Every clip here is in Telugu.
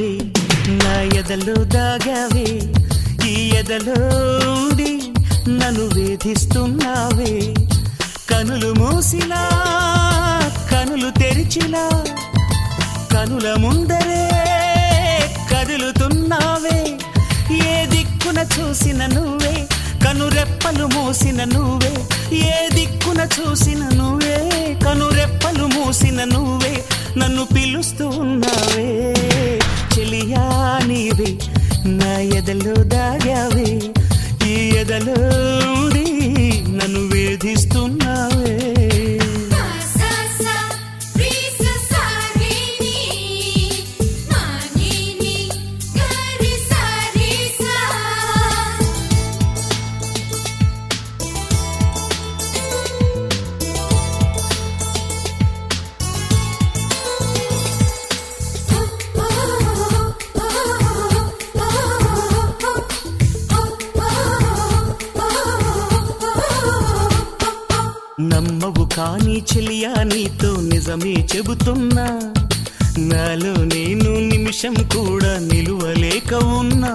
నీవే నా ఎదలో దాగావే ఈ ఎదలో ఉండి నన్ను వేధిస్తున్నావే కనులు మూసినా కనులు తెరిచినా కనుల ముందరే కదులుతున్నావే ఏ దిక్కున చూసిన నువ్వే కనురెప్పలు మూసిన నువ్వే ఏ దిక్కున చూసిన నువ్వే కనురెప్పలు మూసిన నువ్వే నన్ను పిలుస్తూ ఉన్నావే చెలియా నీవే నా ఎదలో దాగావే ఈ ఎదలో ఉండి నన్ను వేధిస్తున్నావే సా సా రి సా సా రి ని మా ని ని గ రి సా రి సా నమ్మవు కానీ చెలియా నీతో నిజమే చెబుతున్నా నాలో నేను నిమిషం కూడా నిలువలేక ఉన్నా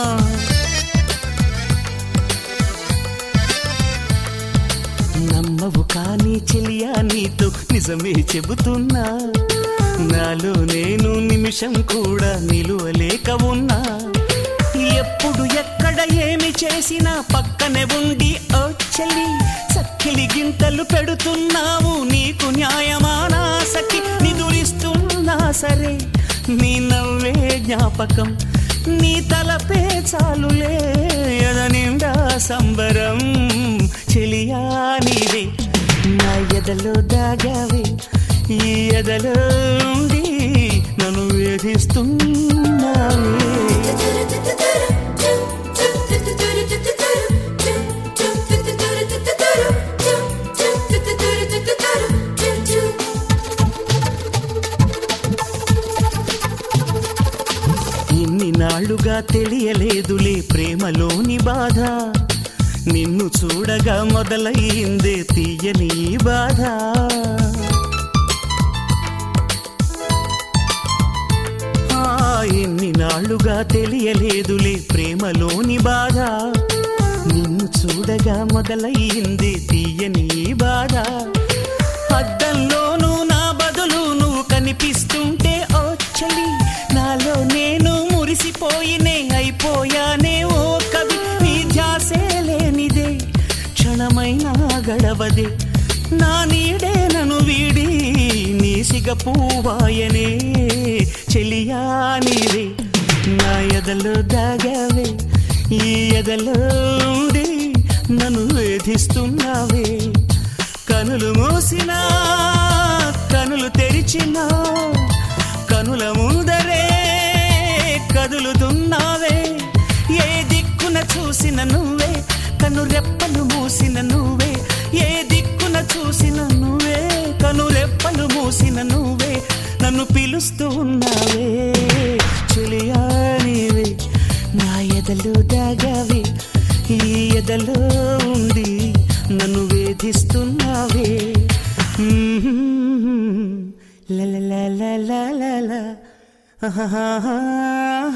నమ్మవు కానీ చెలియా నీతో నిజమే చెబుతున్నా నాలో నేను నిమిషం కూడా నిలువలేక ఉన్నా ఎప్పుడు ఎక్కడ ఏమి చేసినా పక్కనే ఉండి ఓ చెల్లి చక్కిలి గింతలు పెడుతున్నావు నీకు న్యాయమానా సఖి నిదురిస్తున్నా సరే నీ నవ్వే జ్ఞాపకం నీ తలపే చాలులే ఎద నిండా సంబరం చెలియా నీవే నా ఎదలో దాగావే ఈ ఎదలో ఉండి నన్ను వేధిస్తున్నావే ఇన్ని నాళ్ళుగా తెలియలేదులే ప్రేమలోని బాధ నిన్ను చూడగా మొదలయ్యిందే తీయని ఈ బాధ ఆ, ఇన్ని నాళ్ళుగా తెలియలేదులే ప్రేమలోని బాధ నిన్ను చూడగా మొదలయ్యింది తీయని ఈ బాధ అద్దంలోనూ నా బదులు నువ్వు కనిపిస్తుంటే ఓ చలి నాలో నేను మురిసిపోయినే అయిపోయానే ఓ కవి నీ ధ్యాసే లేనిదే క్షణమైనా గడవదే నా నీడే నన్ను వీడి నీ సిగ పూవాయనే చెలియా నీవే నా ఎదలో దాగావే ఈ ఎదలో ఉండి నన్ను వేధిస్తున్నావే కనులు మూసినా కనులు తెరిచినా కనుల ముందరే కదులుతున్నావే ఏ దిక్కున చూసిన నువ్వే కను రెప్పలు మూసిన నువ్వే ఏ దిక్కున చూసిన నువ్వే కను రెప్పలు మూసిన నువ్వే నన్ను పిలుస్తూ ఉన్నావే చెలియా నీవే నా ఎదలో దాగావే ఈ ఎదలో ఉండి నన్ను వేధిస్తున్నావే లా లా లా లా లా లా లా. ఆహాహా.